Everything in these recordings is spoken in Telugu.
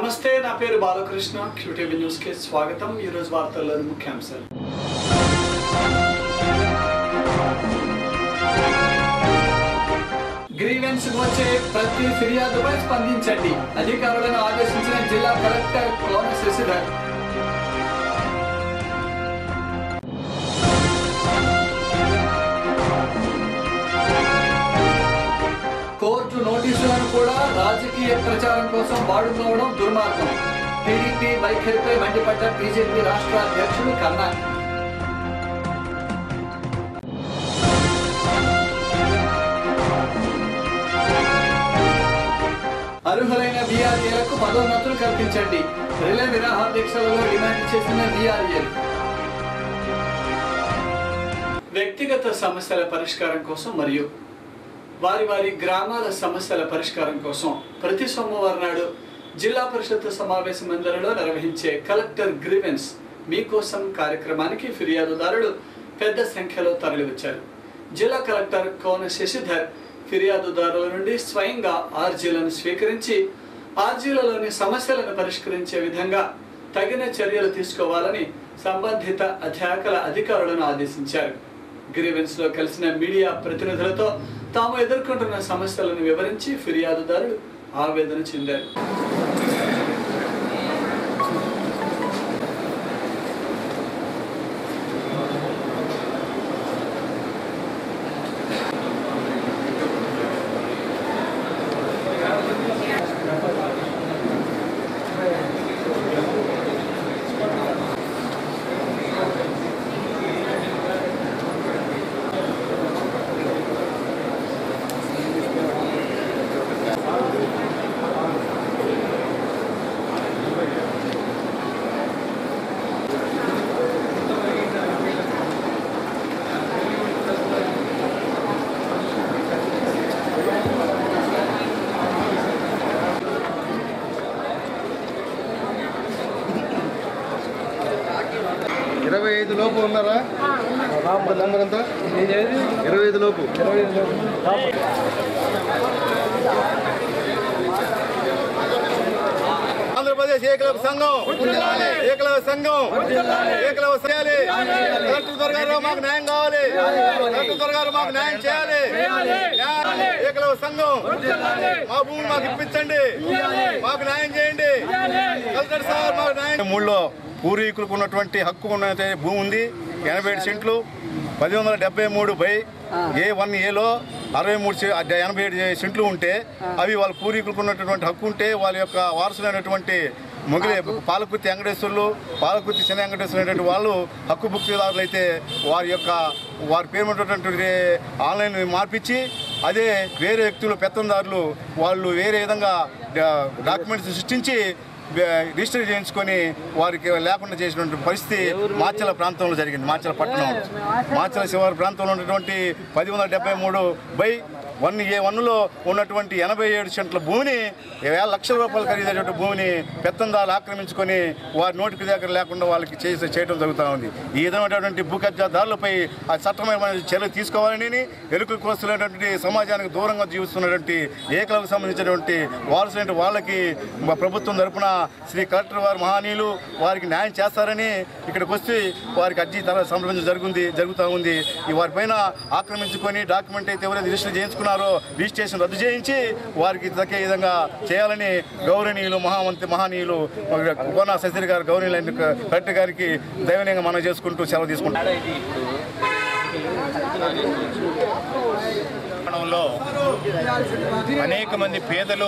నమస్తే నా పేరు బాలకృష్ణ క్యూటీవీ న్యూస్ కి స్వాగతం ఈ రోజు వార్తల్లోని ముఖ్యాంశాలు గ్రీవెన్స్ వచ్చే ప్రతి ఫిర్యాదుపై స్పందించండి అధికారులను ఆదేశించిన జిల్లా కలెక్టర్ కోన శశిధర్ కోర్టు నోటీసులను కూడా రాజకీయ ప్రచారం కోసం వాడుకోవడం దుర్మార్గం టీడీపీ వైఖరిపై మండిపడ్డ బీజేపీ రాష్ట్ర అధ్యక్షుడు కన్నా అర్హులైన బీఆర్ఏలకు పదోన్నతులు కల్పించండి రిలే నిరాహార దీక్షలలో డిమాండ్ చేసిన బీఆర్ఏలు వ్యక్తిగత సమస్యల పరిష్కారం కోసం మరియు వారి వారి గ్రామాల సమస్యల పరిష్కారం కోసం ప్రతి సోమవారం నాడు జిల్లా పరిషత్ సమావేశ మందిరంలో నిర్వహించే కలెక్టర్ గ్రీవెన్స్ మీకోసం కార్యక్రమానికి ఫిర్యాదుదారులు పెద్ద సంఖ్యలో తరలివచ్చారు జిల్లా కలెక్టర్ కోన శశిధర్ ఫిర్యాదుదారుల నుండి స్వయంగా ఆర్జీలను స్వీకరించి ఆర్జీలలోని సమస్యలను పరిష్కరించే విధంగా తగిన చర్యలు తీసుకోవాలని సంబంధిత అధ్యాకల అధికారులను ఆదేశించారు గ్రీవెన్స్ లో కలిసిన మీడియా ప్రతినిధులతో తాము ఎదుర్కొంటున్న సమస్యలను వివరించి ఫిర్యాదుదారులు ఆవేదన చెందారు ఇరవై ఐదు లోపు ఉన్నారా నెంబర్ ఎంత ఇరవై ఐదు లోపు ఆంధ్రప్రదేశ్ ఏకలవ సంఘం ఏకలవ సంఘం ఏకలవ చేయాలి కలెక్టర్ త్వరగా మాకు న్యాయం కావాలి కలెక్టర్ త్వరగా మాకు న్యాయం చేయాలి న్యాయం- ఏకలవ సంఘం మా భూములు మాకు ఇప్పించండి మాకు న్యాయం చేయండి కలెక్టర్ సార్ మాకు న్యాయం మూడులో పూర్వీకులకు ఉన్నటువంటి హక్కు ఉన్న భూమి ఉంది ఎనభై ఏడు సెంట్లు పది వందల డెబ్బై మూడు బై ఏ వన్ ఏలో అరవై మూడు సె- అడ్డ- ఎనభై ఏడు సెంట్లు ఉంటే అవి వాళ్ళ పూర్వీకులకు ఉన్నటువంటి హక్కు ఉంటే వాళ్ళ యొక్క వారసులైనటువంటి మొగిలి పాలకుర్తి వెంకటేశ్వర్లు పాలకుర్తి శని వెంకటేశ్వర అనేటువంటి వాళ్ళు హక్కు భుక్తిదారులు అయితే వారి యొక్క వారి పేరు ఉన్నటువంటి ఆన్లైన్ మార్పించి అదే వేరే వ్యక్తులు పెత్తందారులు వాళ్ళు వేరే విధంగా డా- డాక్యుమెంట్స్ సృష్టించి బె- రిజిస్టర్ చేయించుకొని వారికి లేకుండా చేసినటువంటి పరిస్థితి మాచల ప్రాంతంలో జరిగింది మాచల పట్టణం మాచల శివారు ప్రాంతంలో ఉన్నటువంటి పది వందల డెబ్బై మూడు బై వన్ ఏ వన్లో ఉన్నటువంటి ఎనభై ఏడు సెంట్ల భూమిని వేల లక్షల రూపాయలు ఖరీదైనటువంటి భూమిని పెత్తందాలు ఆక్రమించుకొని వారి నోటికి దగ్గర లేకుండా వాళ్ళకి చేసి చేయడం జరుగుతూ ఉంది ఈ విధమైనటువంటి భూ కబ్జాదారులపై ఆ చట్టమైన చర్యలు తీసుకోవాలని ఎరుకుల కోస్తున్నటువంటి సమాజానికి దూరంగా జీవిస్తున్నటువంటి ఏకలకు సంబంధించినటువంటి వారసులైన వాళ్ళకి మా ప్రభుత్వం తరపున శ్రీ కలెక్టర్ వారి మహానీయులు వారికి న్యాయం చేస్తారని ఇక్కడికి వస్తే వారికి అర్జీ తర సమర్పించడం జరుగుతుంది జరుగుతూ ఉంది ఈ వారిపైన ఆక్రమించుకొని డాక్యుమెంట్ అయితే ఎవరైతే రిజిస్టర్ చేయించుకున్నారో రిజిస్ట్రేషన్ రద్దు చేయించి వారికి దక్కే విధంగా చేయాలని గౌరవనీయులు మహామంత్రి మహానీయులు కోనా శశిధర్ గారు గౌరవనీయులైన కలెక్టర్ గారికి దైవనీయంగా మనం చేసుకుంటూ సెలవు తీసుకుంటాం నిర్మాణంలో అనేక మంది పేదలు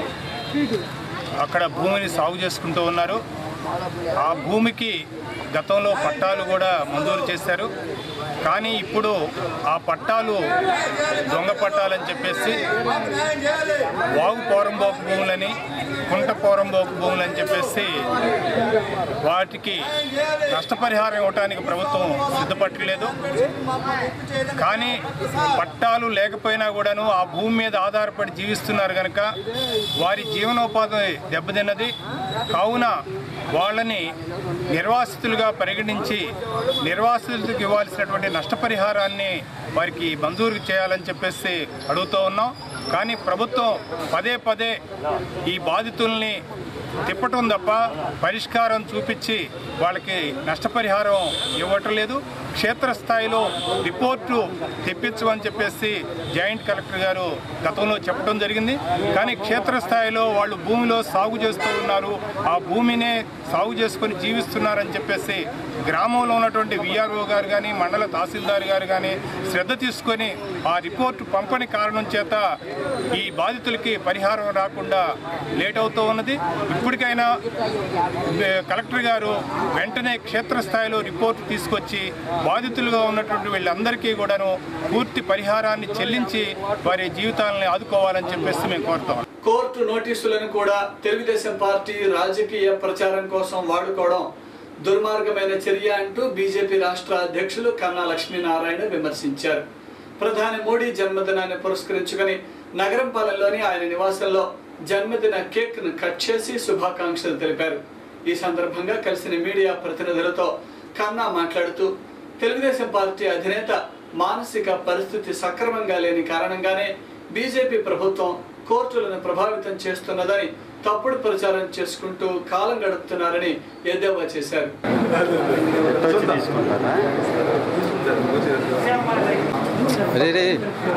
అక్కడ భూమిని సాగు చేసుకుంటూ ఉన్నారు ఆ భూమికి గతంలో పట్టాలు కూడా మంజూరు చేశారు కానీ ఇప్పుడు ఆ పట్టాలు దొంగ పట్టాలని చెప్పేసి వాగు పోరంబోకు భూములని కుంట పోరంబోకు భూములని చెప్పేసి వాటికి నష్టపరిహారం ఇవ్వడానికి ప్రభుత్వం సిద్ధపట్టలేదు కానీ పట్టాలు లేకపోయినా కూడాను ఆ భూమి మీద ఆధారపడి జీవిస్తున్నారు కనుక వారి జీవనోపాధి దెబ్బతిన్నది కావున వాళ్ళని నిర్వాసితులుగా పరిగణించి నిర్వాసితులకు ఇవ్వాల్సినటువంటి నష్టపరిహారాన్ని వారికి మంజూరు చేయాలని చెప్పేసి అడుగుతూ ఉన్నాం కానీ ప్రభుత్వం పదే పదే ఈ బాధితుల్ని తిప్పటం తప్ప పరిష్కారం చూపించి వాళ్ళకి నష్టపరిహారం ఇవ్వటం లేదు క్షేత్రస్థాయిలో రిపోర్టు తెప్పించమని చెప్పేసి జాయింట్ కలెక్టర్ గారు గతంలో చెప్పడం జరిగింది కానీ క్షేత్రస్థాయిలో వాళ్ళు భూమిలో సాగు చేస్తూ ఉన్నారు ఆ భూమినే సాగు చేసుకొని జీవిస్తున్నారని చెప్పేసి గ్రామంలో ఉన్నటువంటి విఆర్ఓ గారు కానీ మండల తహసీల్దార్ గారు కానీ శ్రద్ధ తీసుకొని ఆ రిపోర్టు పంపని కారణం చేత ఈ బాధితులకి పరిహారం రాకుండా లేట్ అవుతూ ఉన్నది ఇప్పటికైనా ఏ, కలెక్టర్ గారు వెంటనే క్షేత్రస్థాయిలో రిపోర్టు తీసుకొచ్చి బాధితులుగా ఉన్నటువంటి వీళ్ళందరికీ కూడాను పూర్తి పరిహారాన్ని చెల్లించి వారి జీవితాలని ఆదుకోవాలని చెప్పేసి మేము కోరుతాం కోర్టు నోటీసులను కూడా తెలుగుదేశం పార్టీ రాజకీయ ప్రచారం కోసం వాడుకోవడం దుర్మార్గమైన చర్య అంటూ బీజేపీ రాష్ట్ర అధ్యక్షులు కన్నా లక్ష్మీనారాయణ విమర్శించారు ప్రధాని మోడీ జన్మదినాన్ని పురస్కరించుకొని నగరంపాలెంలోని ఆయన నివాసంలో జన్మదిన కేక్ ను కట్ చేసి శుభాకాంక్షలు తెలిపారు ఈ సందర్భంగా కలిసిన మీడియా ప్రతినిధులతో కన్నా మాట్లాడుతూ తెలుగుదేశం పార్టీ అధినేత మానసిక పరిస్థితి సక్రమంగా లేని కారణంగానే బీజేపీ ప్రభుత్వం కోర్టులను ప్రభావితం చేస్తున్నదని తప్పుడు ప్రచారం చేసుకుంటూ కాలం గడుపుతున్నారని ఎద్దేవా చేశారు రే రే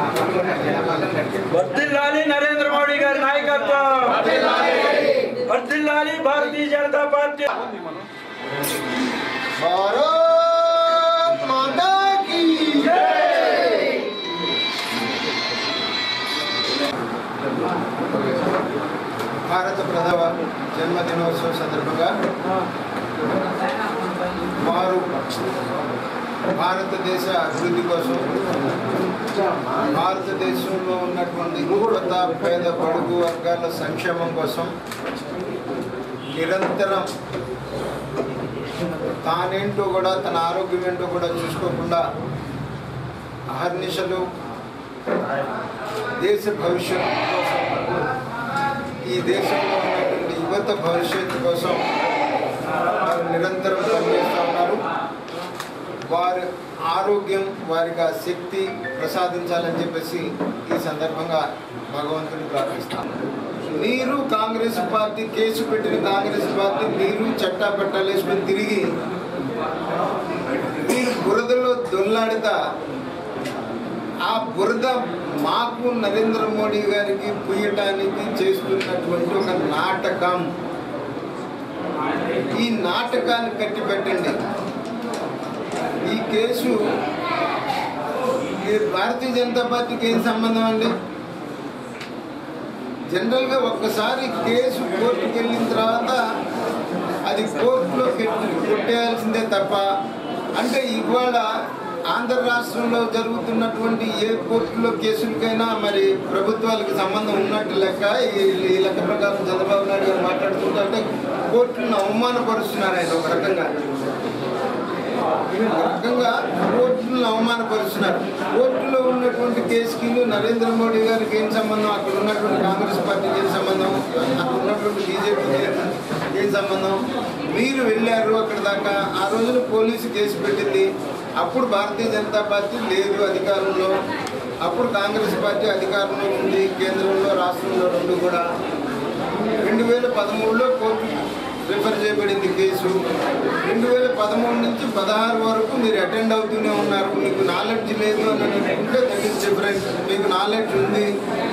వర్ధిల్లాలి నరేంద్ర మోడీ గారి నాయకత్వం వర్ధిల్లాలి భారతీయ జనతా పార్టీ భారత్ మాతా కీ భారత ప్రథమ జన్మదినోత్సవం సందర్భంగా వారు భారతదేశ అభివృద్ధి కోసం భారతదేశంలో ఉన్నటువంటి యువత పేద బడుగు వర్గాల సంక్షేమం కోసం నిరంతరం తానేంటో కూడా తన ఆరోగ్యం ఏంటో కూడా చూసుకోకుండా అహర్నిశలు దేశ భవిష్యత్తు కోసం ఈ దేశంలో ఉన్నటువంటి యువత భవిష్యత్తు కోసం వారు నిరంతరం పనిచేస్తూ ఉన్నారు వారి ఆరోగ్యం వారికి ఆ శక్తి ప్రసాదించాలని చెప్పేసి ఈ సందర్భంగా భగవంతుని ప్రార్థిస్తాను మీరు కాంగ్రెస్ పార్టీ కేసు పెట్టిన కాంగ్రెస్ పార్టీ మీరు చట్టా పట్టాలేసుకొని తిరిగి మీరు బురదలో దొల్లాడుతా ఆ బురద మాకు నరేంద్ర మోడీ గారికి పుయ్యటానికి చేస్తున్నటువంటి ఒక నాటకం ఈ నాటకాన్ని కట్టి పెట్టండి ఈ కేసు ఈ భారతీయ జనతా పార్టీకి ఏం సంబంధం అండి జనరల్గా ఒక్కసారి కేసు కోర్టుకు వెళ్ళిన తర్వాత అది కోర్టులో పెట్టి కొట్టేయాల్సిందే తప్ప అంటే ఇవాళ ఆంధ్ర రాష్ట్రంలో జరుగుతున్నటువంటి ఏ కోర్టులో కేసులకైనా మరి ప్రభుత్వాలకు సంబంధం ఉన్నట్టు లెక్క ఈ ఈ లెక్క ప్రకారం చంద్రబాబు నాయుడు గారు మాట్లాడుతుంటే అంటే కోర్టులను అవమానపరుస్తున్నారు ఆయన ఒక రకంగా ఒక రకంగా కోర్టులను అవమానపరుస్తున్నారు కోర్టులో ఉన్నటువంటి కేసుకి నరేంద్ర మోడీ గారికి ఏం సంబంధం అక్కడ ఉన్నటువంటి కాంగ్రెస్ పార్టీకి ఏం సంబంధం అక్కడ ఉన్నటువంటి బీజేపీకి ఏం సంబంధం మీరు వెళ్ళారు అక్కడ దాకా ఆ రోజున పోలీసు కేసు పెట్టింది అప్పుడు భారతీయ జనతా పార్టీ లేదు అధికారంలో అప్పుడు కాంగ్రెస్ పార్టీ అధికారంలో ఉంది కేంద్రంలో రాష్ట్రంలో రెండు కూడా రెండు వేల పదమూడులో కోర్టు రిఫర్ చేయబడింది కేసు రెండు వేల పదమూడు నుంచి పదహారు వరకు మీరు అటెండ్ అవుతూనే ఉన్నారు మీకు నాలెడ్జ్ లేదు అని అనుకుంటే దట్ ఈస్ డిఫరెంట్ మీకు నాలెడ్జ్ ఉంది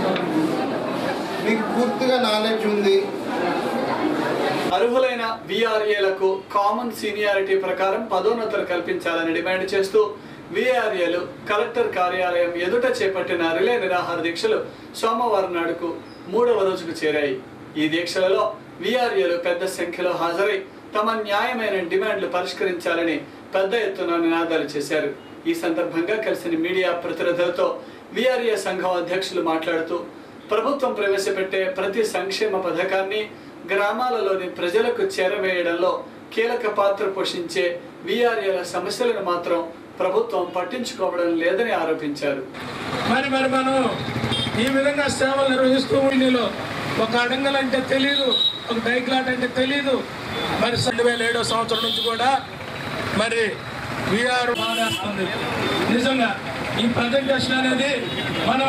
మీకు పూర్తిగా నాలెడ్జ్ ఉంది అర్హులైన విఆర్ఏలకు కామన్ సీనియారిటీ ప్రకారం పదోన్నతులు కల్పించాలని డిమాండ్ చేస్తూ విఆర్ఏలు కలెక్టర్ కార్యాలయం ఎదుట చేపట్టిన రిలే నిరాహార దీక్షలు సోమవారం నాడుకు మూడవ రోజుకు చేరాయి ఈ దీక్షలలో విఆర్ఏలు పెద్ద సంఖ్యలో హాజరై తమ న్యాయమైన డిమాండ్లు పరిష్కరించాలని పెద్ద ఎత్తున నినాదాలు చేశారు ఈ సందర్భంగా కలిసిన మీడియా ప్రతినిధులతో విఆర్ఏ సంఘం అధ్యక్షులు మాట్లాడుతూ ప్రభుత్వం ప్రవేశపెట్టే ప్రతి సంక్షేమ పథకాన్ని గ్రామాలలోని ప్రజలకు చేరవేయడంలో కీలక పాత్ర పోషించే విఆర్ఏల సమస్యలను మాత్రం ప్రభుత్వం పట్టించుకోవడం లేదని ఆరోపించారు మరి మరి మనం ఈ విధంగా సేవలు నిర్వహిస్తూ ఉండిలో ఒక అడంగల్ అంటే తెలియదు ఒక డైక్లాట్ అంటే తెలియదు మరి రెండు వేల ఏడో సంవత్సరం నుంచి కూడా మరి వీఆర్ బాధేస్తుంది నిజంగా ఈ ప్రజెంటేషన్ అనేది మనం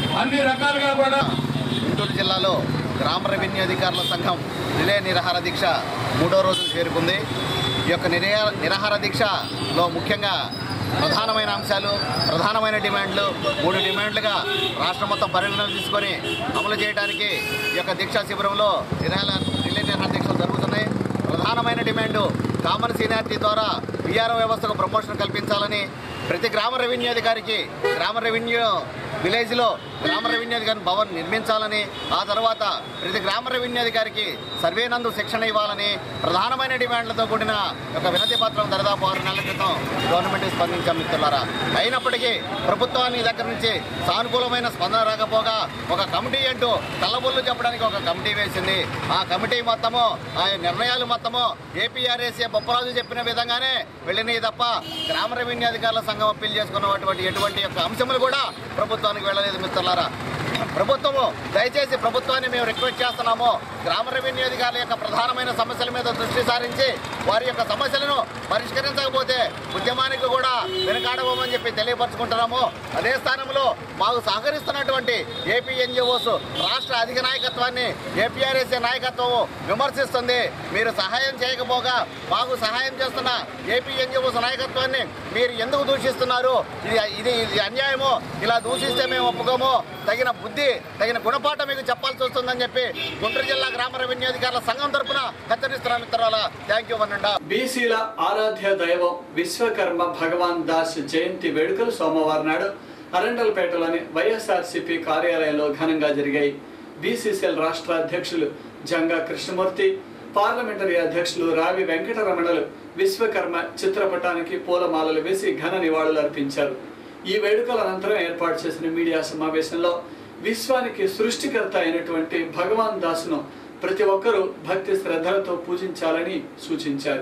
అన్ని రకాలుగా కూడా గుంటూరు జిల్లాలో గ్రామ రెవెన్యూ అధికారుల సంఘం రిలే నిరాహార దీక్ష మూడో రోజు చేరుకుంది ఈ యొక్క నిరా నిరాహార దీక్షలో ముఖ్యంగా ప్రధానమైన అంశాలు ప్రధానమైన డిమాండ్లు మూడు డిమాండ్లుగా రాష్ట్రం మొత్తం పరిగణన తీసుకొని అమలు చేయడానికి ఈ యొక్క దీక్షా శిబిరంలో నిరాహార రిలే నిరాహార దీక్షలు జరుగుతున్నాయి ప్రధానమైన డిమాండు కామన్ సీనియారిటీ ద్వారా విఆర్ఓ వ్యవస్థకు ప్రమోషన్ కల్పించాలని ప్రతి గ్రామ రెవెన్యూ అధికారికి గ్రామ రెవెన్యూ విలేజ్లో గ్రామ రెవెన్యూ అధికారి భవన్ నిర్మించాలని ఆ తర్వాత ప్రతి గ్రామ రెవెన్యూ అధికారికి సర్వే నందు శిక్షణ ఇవ్వాలని ప్రధానమైన డిమాండ్లతో కూడిన ఒక వినతి పత్రం దరిదాపు ఆరు నెలల క్రితం గవర్నమెంట్ స్పందించాం మిత్రులారా అయినప్పటికీ ప్రభుత్వాన్ని దగ్గర నుంచి సానుకూలమైన స్పందన రాకపోగా ఒక కమిటీ అంటూ కళ్ళబొల్లు చెప్పడానికి ఒక కమిటీ వేసింది ఆ కమిటీ మొత్తము ఆ నిర్ణయాలు మొత్తము ఏపీఆర్ఏసీ బొప్పరాజు చెప్పిన విధంగానే వెళ్ళినాయి తప్ప గ్రామ రెవెన్యూ అధికారుల సంఘం అప్పీల్ చేసుకున్నటువంటి ఎటువంటి యొక్క అంశములు కూడా ప్రభుత్వానికి వెళ్ళలేదు మిత్రులారా ప్రభుత్వము దయచేసి ప్రభుత్వాన్ని మేము రిక్వెస్ట్ చేస్తున్నాము గ్రామ రెవెన్యూ అధికారుల యొక్క ప్రధానమైన సమస్యల మీద దృష్టి సారించి వారి యొక్క సమస్యలను పరిష్కరించకపోతే ఉద్యమానికి కూడా వెనుకాడబోమని చెప్పి తెలియపరచుకుంటున్నాము అదే స్థానంలో మాకు సహకరిస్తున్నటువంటి ఏపీ ఎన్జిఓస్ రాష్ట్ర అధిక నాయకత్వాన్ని ఏపీఆర్ఎస్ఏ నాయకత్వం విమర్శిస్తుంది మీరు సహాయం చేయకపోగా మాకు సహాయం చేస్తున్న ఏపీ ఎన్జిఓస్ నాయకత్వాన్ని మీరు ఎందుకు దూషిస్తున్నారు ఇది ఇది ఇది అన్యాయము ఇలా దూషిస్తే మేము ఒప్పుకోము తగిన బుద్ధి తగిన గుణపాఠం మీకు చెప్పాల్సి వస్తుందని చెప్పి గుంటూరు జిల్లా గ్రామ రెవెన్యూ అధికారుల సంఘం తరపున హెచ్చరిస్తున్నాం మిత్రుల థ్యాంక్ యూ వన్నండా బీసీల ఆరాధ్య దైవం విశ్వకర్మ భగవాన్ దాస్ జయంతి వేడుకలు సోమవారం నాడు అరండల్పేటలోని వైఎస్ఆర్సీపీ కార్యాలయంలో ఘనంగా జరిగాయి బీసీసీఎల్ రాష్ట్ర అధ్యక్షులు జంగా కృష్ణమూర్తి పార్లమెంటరీ అధ్యక్షులు రావి వెంకటరమణలు విశ్వకర్మ చిత్రపటానికి పూలమాలలు వేసి ఘన నివాళులు అర్పించారు ఈ వేడుకల అనంతరం ఏర్పాటు చేసిన మీడియా సమావేశంలో విశ్వానికి సృష్టికర్త అయినటువంటి భగవాన్ దాసును ప్రతి ఒక్కరూ భక్తి శ్రద్ధలతో పూజించాలని సూచించారు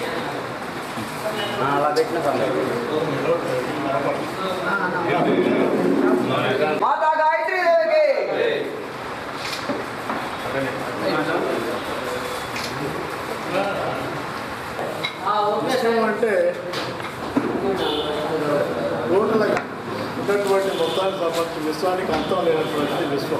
మాతా గాయత్రి దేవికి విశ్వం అంటే టోటల్గా ఉన్నటువంటి మొత్తానికి సంబంధించి విశ్వానికి అంతం లేనటువంటి విశ్వం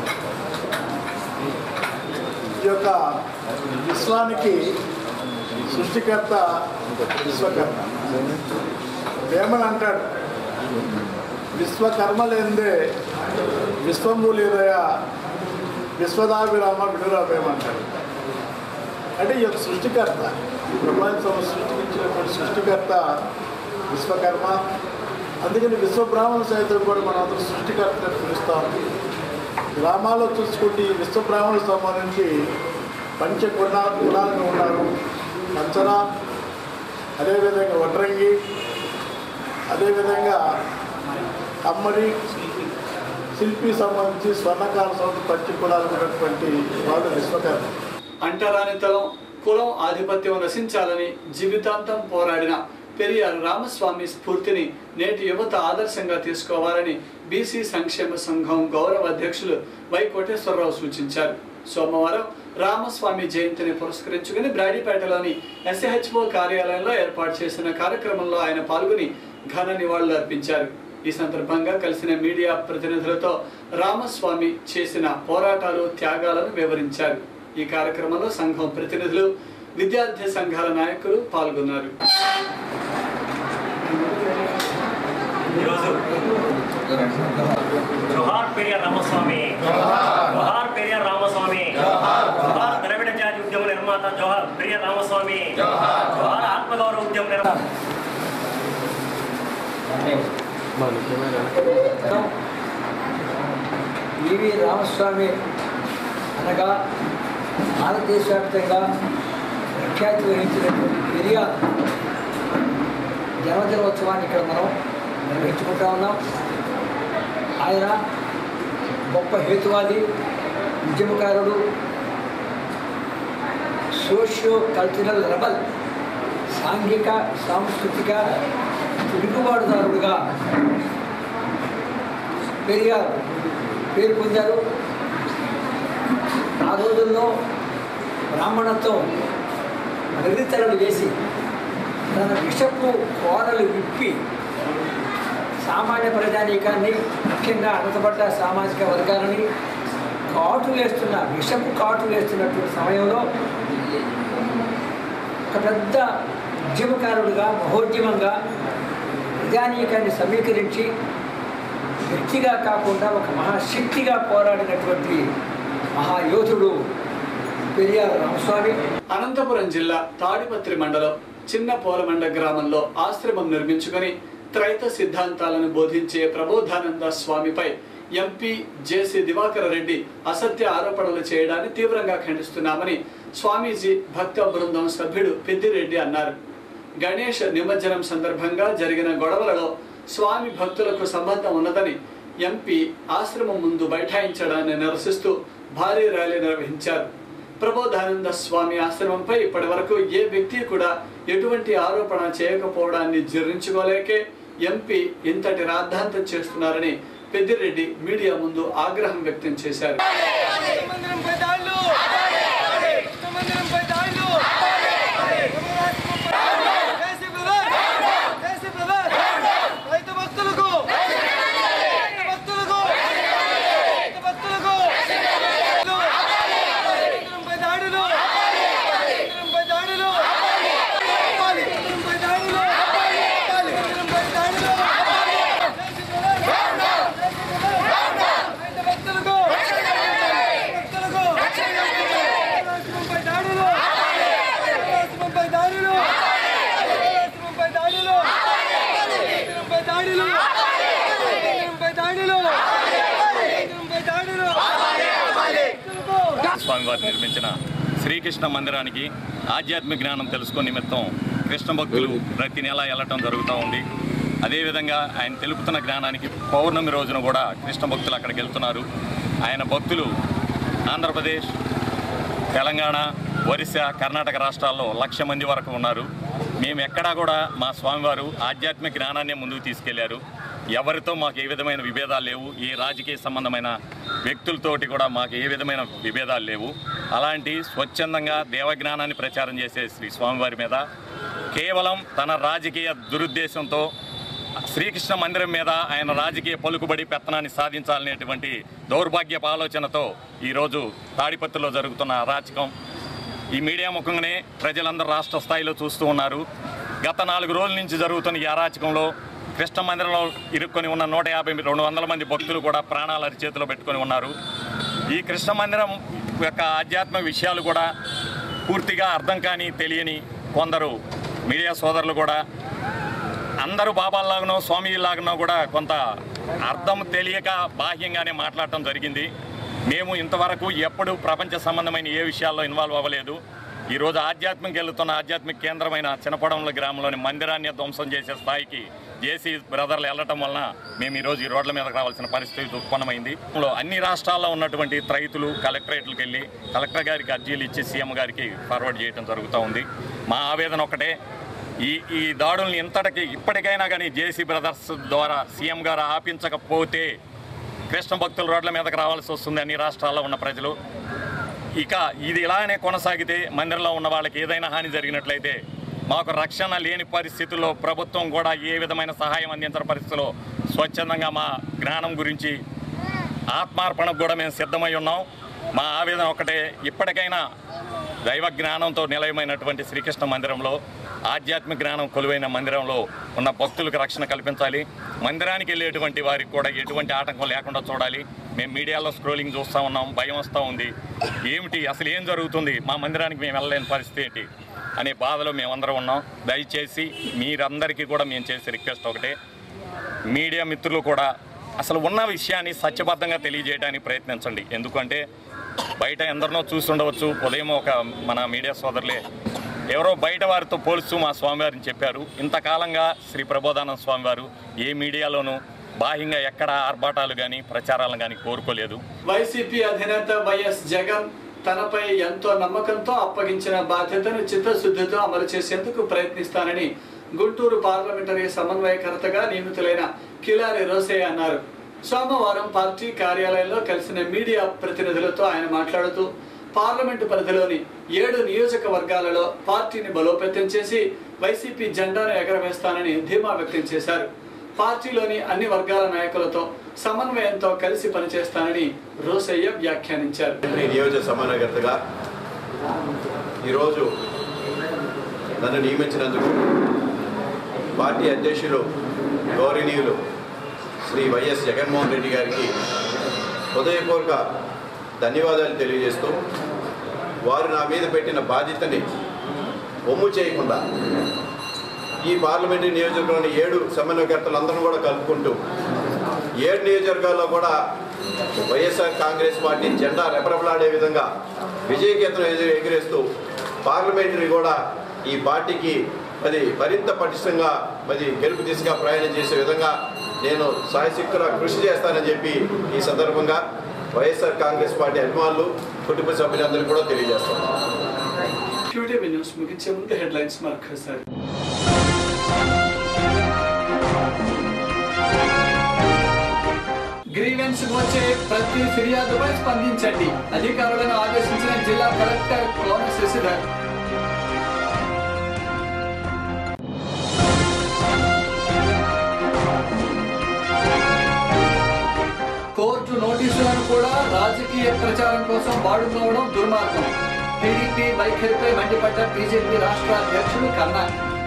ఈ యొక్క విశ్వానికి సృష్టికర్త విశ్వకర్మ వేమన అంటాడు విశ్వకర్మ లేనిదే విశ్వము లేదయా విశ్వదాభిరామ విడురామేమంటాడు అంటే ఈ యొక్క సృష్టికర్త ఈ ప్రపంచం సృష్టించినటువంటి సృష్టికర్త విశ్వకర్మ అందుకని విశ్వబ్రాహ్మణ సైతం కూడా మనం అందరూ సృష్టికర్త అని పిలుస్తాం గ్రామాల్లో చూసుకుంటే ఈ విశ్వబ్రాహ్మణులకు సంబంధించి పంచ గుణ గుణాలుగా ఉన్నారు పంచన అదేవిధంగా వడ్రంగి అదేవిధంగా అమ్మడి శిల్పి సంబంధించి స్వర్ణకాల సంబంధించి పంచ కులాలు ఉన్నటువంటి వాళ్ళు విశ్వకర్మ అంటరానితలం కులం ఆధిపత్యం నశించాలని జీవితాంతం పోరాడిన పెరియార్ రామస్వామి స్ఫూర్తిని నేటి యువత ఆదర్శంగా తీసుకోవాలని బీసీ సంక్షేమ సంఘం గౌరవ అధ్యక్షులు వై కోటేశ్వరరావు సూచించారు సోమవారం రామస్వామి జయంతిని పురస్కరించుకుని బ్రాడీపేటలోని ఎస్హెచ్ఓ కార్యాలయంలో ఏర్పాటు చేసిన కార్యక్రమంలో ఆయన పాల్గొని ఘన నివాళులు అర్పించారు ఈ సందర్భంగా కలిసిన మీడియా ప్రతినిధులతో రామస్వామి చేసిన పోరాటాలు త్యాగాలను వివరించారు ఈ కార్యక్రమంలో సంఘం ప్రతినిధులు విద్యార్థి సంఘాల నాయకులు పాల్గొన్నారు ఈరోజు జోహార్ పెరియార్ రామస్వామి జోహార్ పెరియార్ రామస్వామి జోహార్ ద్రవిడ జాతి ఉద్యమ నిర్మాత జోహార్ పెరియార్ రామస్వామి జోహార్ ఆత్మగౌరవ ఉద్యమ నిర్మాత ఈవి రామస్వామి అనగా భారతదేశ వ్యాప్తంగా ప్రఖ్యాతి వహించినటువంటి పెరియార్ జన్మదినోత్సవాన్ని ఇక్కడ మనం నిర్వహించుకుంటా ఉన్నాం ఆయన గొప్ప హేతువాది ఉద్యమకారుడు సోషియో కల్చరల్ రెబల్ సాంఘిక సాంస్కృతిక తిరుగుబాటుదారుడుగా పెరియార్ పేరు పొందారు ఆ రోజుల్లో బ్రాహ్మణత్వం వెర్రితెరలు వేసి తన విషపు కోరలు విప్పి సామాన్య ప్రజానీకాన్ని ముఖ్యంగా అణతపడ్డ సామాజిక వర్గాలని కాటు వేస్తున్న విషపు కాటు వేస్తున్నటువంటి సమయంలో ఒక పెద్ద ఉద్యమకారుడుగా మహోద్యమంగా ప్రజానీకాన్ని సమీకరించి వ్యక్తిగా కాకుండా ఒక మహాశక్తిగా పోరాడినటువంటి మహాయోధుడు పెరియార్ రామస్వామి అనంతపురం జిల్లా తాడిపత్రి మండలం చిన్న పోలమండ గ్రామంలో ఆశ్రమం నిర్మించుకొని త్రైత సిద్ధాంతాలను బోధించే ప్రబోధానంద స్వామిపై ఎంపీ జేసీ దివాకర రెడ్డి అసత్య ఆరోపణలు చేయడాన్ని తీవ్రంగా ఖండిస్తున్నామని స్వామీజీ భక్త బృందం సభ్యుడు పెద్దిరెడ్డి అన్నారు గణేష్ నిమజ్జనం సందర్భంగా జరిగిన గొడవలలో స్వామి భక్తులకు సంబంధం ఉన్నదని ఎంపీ ఆశ్రమం ముందు బైఠాయించడాన్ని నిరసిస్తూ భారీ ర్యాలీ నిర్వహించారు ప్రబోధానంద స్వామి ఆశ్రమంపై ఇప్పటి వరకు ఏ వ్యక్తి కూడా ఎటువంటి ఆరోపణ చేయకపోవడాన్ని జీర్ణించుకోలేకే ఎంపీ ఇంతటి రాద్ధాంతం చేస్తున్నారని పెద్దిరెడ్డి మీడియా ముందు ఆగ్రహం వ్యక్తం చేశారు స్వామివారు నిర్మించిన శ్రీకృష్ణ మందిరానికి ఆధ్యాత్మిక జ్ఞానం తెలుసుకునే నిమిత్తం కృష్ణ భక్తులు ప్రతి నెల వెళ్ళటం జరుగుతూ ఉంది అదేవిధంగా ఆయన తెలుపుతున్న జ్ఞానానికి పౌర్ణమి రోజున కూడా కృష్ణ భక్తులు అక్కడికి వెళ్తున్నారు ఆయన భక్తులు ఆంధ్రప్రదేశ్ తెలంగాణ ఒరిస్సా కర్ణాటక రాష్ట్రాల్లో లక్ష మంది వరకు ఉన్నారు మేము ఎక్కడా కూడా మా స్వామివారు ఆధ్యాత్మిక జ్ఞానాన్ని ముందుకు తీసుకెళ్లారు ఎవరితో మాకు ఏ విధమైన విభేదాలు లేవు ఏ రాజకీయ సంబంధమైన వ్యక్తులతోటి కూడా మాకు ఏ విధమైన విభేదాలు లేవు అలాంటి స్వచ్ఛందంగా దేవజ్ఞానాన్ని ప్రచారం చేసే శ్రీ స్వామివారి మీద కేవలం తన రాజకీయ దురుద్దేశంతో శ్రీకృష్ణ మందిరం మీద ఆయన రాజకీయ పలుకుబడి పెత్తనాన్ని సాధించాలనేటువంటి దౌర్భాగ్యపు ఆలోచనతో ఈరోజు తాడిపత్రిలో జరుగుతున్న అరాచకం ఈ మీడియా ముఖంగానే ప్రజలందరూ రాష్ట్ర స్థాయిలో చూస్తూ ఉన్నారు గత నాలుగు రోజుల నుంచి జరుగుతున్న ఈ అరాచకంలో కృష్ణ మందిరంలో ఇరుక్కొని ఉన్న నూట యాభై రెండు వందల మంది భక్తులు కూడా ప్రాణాలు అరిచేతిలో పెట్టుకొని ఉన్నారు ఈ కృష్ణ మందిరం యొక్క ఆధ్యాత్మిక విషయాలు కూడా పూర్తిగా అర్థం కాని తెలియని కొందరు మీడియా సోదరులు కూడా అందరూ బాబాల్లాగనో స్వామిలాగనో కూడా కొంత అర్థం తెలియక బాహ్యంగానే మాట్లాడటం జరిగింది మేము ఇంతవరకు ఎప్పుడు ప్రపంచ సంబంధమైన ఏ విషయాల్లో ఇన్వాల్వ్ అవ్వలేదు ఈరోజు ఆధ్యాత్మిక వెళ్తున్న ఆధ్యాత్మిక కేంద్రమైన చిన్నపడంల గ్రామంలోని మందిరాన్ని ధ్వంసం చేసే స్థాయికి జేసీ బ్రదర్లు వెళ్ళటం వలన మేము ఈరోజు ఈ రోడ్ల మీదకి రావాల్సిన పరిస్థితి ఉత్పన్నమైంది లో అన్ని రాష్ట్రాల్లో ఉన్నటువంటి రైతులు కలెక్టరేట్లకు వెళ్ళి కలెక్టర్ గారికి అర్జీలు ఇచ్చి సీఎం గారికి ఫార్వర్డ్ చేయడం జరుగుతూ ఉంది మా ఆవేదన ఒకటే ఈ ఈ దాడుల్ని ఇంతటికి ఇప్పటికైనా కానీ జేసీ బ్రదర్స్ ద్వారా సీఎం గారు ఆపించకపోతే కృష్ణ భక్తులు రోడ్ల మీదకి రావాల్సి వస్తుంది అన్ని రాష్ట్రాల్లో ఉన్న ప్రజలు ఇక ఇది ఇలానే కొనసాగితే మందిరంలో ఉన్న వాళ్ళకి ఏదైనా హాని జరిగినట్లయితే మాకు రక్షణ లేని పరిస్థితుల్లో ప్రభుత్వం కూడా ఏ విధమైన సహాయం అందించిన పరిస్థితుల్లో స్వచ్ఛందంగా మా జ్ఞానం గురించి ఆత్మార్పణకు కూడా మేము సిద్ధమై ఉన్నాం మా ఆవేదన ఒకటే ఇప్పటికైనా దైవ జ్ఞానంతో నిలయమైనటువంటి శ్రీకృష్ణ మందిరంలో ఆధ్యాత్మిక జ్ఞానం కొలువైన మందిరంలో ఉన్న భక్తులకు రక్షణ కల్పించాలి మందిరానికి వెళ్ళేటువంటి వారికి కూడా ఎటువంటి ఆటంకం లేకుండా చూడాలి మేము మీడియాలో స్క్రోలింగ్ చూస్తూ ఉన్నాం భయం వస్తూ ఉంది ఏమిటి అసలు ఏం జరుగుతుంది మా మందిరానికి మేము వెళ్ళలేని పరిస్థితి ఏంటి అనే బాధలో మేమందరం ఉన్నాం దయచేసి మీరందరికీ కూడా మేము చేసే రిక్వెస్ట్ ఒకటే మీడియా మిత్రులు కూడా అసలు ఉన్న విషయాన్ని సత్యబద్ధంగా తెలియజేయడానికి ప్రయత్నించండి ఎందుకంటే బయట ఎందరినో చూస్తుండవచ్చు ఉదయం ఒక మన మీడియా సోదరులే ఎవరో బయట వారితో పోలుస్తూ మా స్వామివారిని చెప్పారు ఇంతకాలంగా శ్రీ ప్రబోధానంద స్వామివారు ఏ మీడియాలోనూ బాహ్యంగా ఎక్కడ ఆర్భాటాలు కానీ ప్రచారాలను కానీ కోరుకోలేదు వైసీపీ అధినేత వైఎస్ జగన్ తనపై ఎంతో నమ్మకంతో అప్పగించిన బాధ్యతను చిత్తశుద్ధితో అమలు చేసేందుకు ప్రయత్నిస్తానని గుంటూరు పార్లమెంటరీ సమన్వయకర్తగా నియమితులైన కిలారి రోసయ్య అన్నారు సోమవారం పార్టీ కార్యాలయంలో కలిసిన మీడియా ప్రతినిధులతో ఆయన మాట్లాడుతూ పార్లమెంటు పరిధిలోని ఏడు నియోజకవర్గాలలో పార్టీని బలోపేతం చేసి వైసీపీ జెండాను ఎగరవేస్తానని ధీమా వ్యక్తం చేశారు పార్టీలోని అన్ని వర్గాల నాయకులతో సమన్వయంతో కలిసి పనిచేస్తానని రోసయ్య వ్యాఖ్యానించారు ఈ నియోజక సమన్వయకర్తగా ఈరోజు నన్ను నియమించినందుకు పార్టీ అధ్యక్షులు గౌరవనీయులు శ్రీ వైఎస్ జగన్మోహన్ రెడ్డి గారికి హృదయపూర్వక ధన్యవాదాలు తెలియజేస్తూ వారు నా మీద పెట్టిన బాధ్యతని ఒమ్ము చేయకుండా ఈ పార్లమెంటరీ నియోజకవర్గంలోని ఏడు సమన్వయకర్తలందరూ కూడా కలుపుకుంటూ ఏడు నియోజకవర్గాల్లో కూడా వైఎస్ఆర్ కాంగ్రెస్ పార్టీ జెండా రెపరెపలాడే విధంగా విజయకేతనం ఎగిరే- ఎగిరేస్తూ పార్లమెంటరీ కూడా ఈ పార్టీకి మరి మరింత పటిష్టంగా మరి గెలుపు దిశగా ప్రయాణం చేసే విధంగా నేను సాయశక్తులా కృషి చేస్తానని చెప్పి ఈ సందర్భంగా వైఎస్ఆర్ కాంగ్రెస్ పార్టీ అభిమానులు కుటుంబ సభ్యులందరికీ కూడా తెలియజేస్తాను క్యూటీవీ న్యూస్ ముగించే ముందు హెడ్లైన్స్ మరొకసారి గ్రీవెన్స్ వచ్చే ప్రతి ఫిర్యాదుపై స్పందించండి అధికారులను ఆదేశించిన జిల్లా కలెక్టర్ కోన శశిధర్ కోర్టు నోటీసులను కూడా రాజకీయ ప్రచారం కోసం వాడుకోవడం దుర్మార్గం టీడీపీ వైఖరిపై మండిపడ్డ బీజేపీ రాష్ట్ర అధ్యక్షుడు కన్నా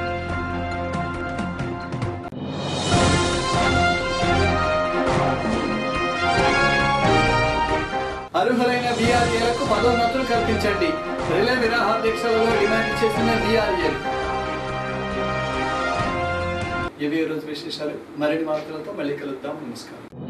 అర్హులైన బీఆర్ఏలకు పదోన్నతులు కల్పించండి రిలే నిరాహార దీక్షలలో డిమాండ్ చేసిన బీఆర్ఏలు ఇవి ఈ రోజు విశేషాలు మరిన్ని వార్తలతో మళ్ళీ కలుద్దాం నమస్కారం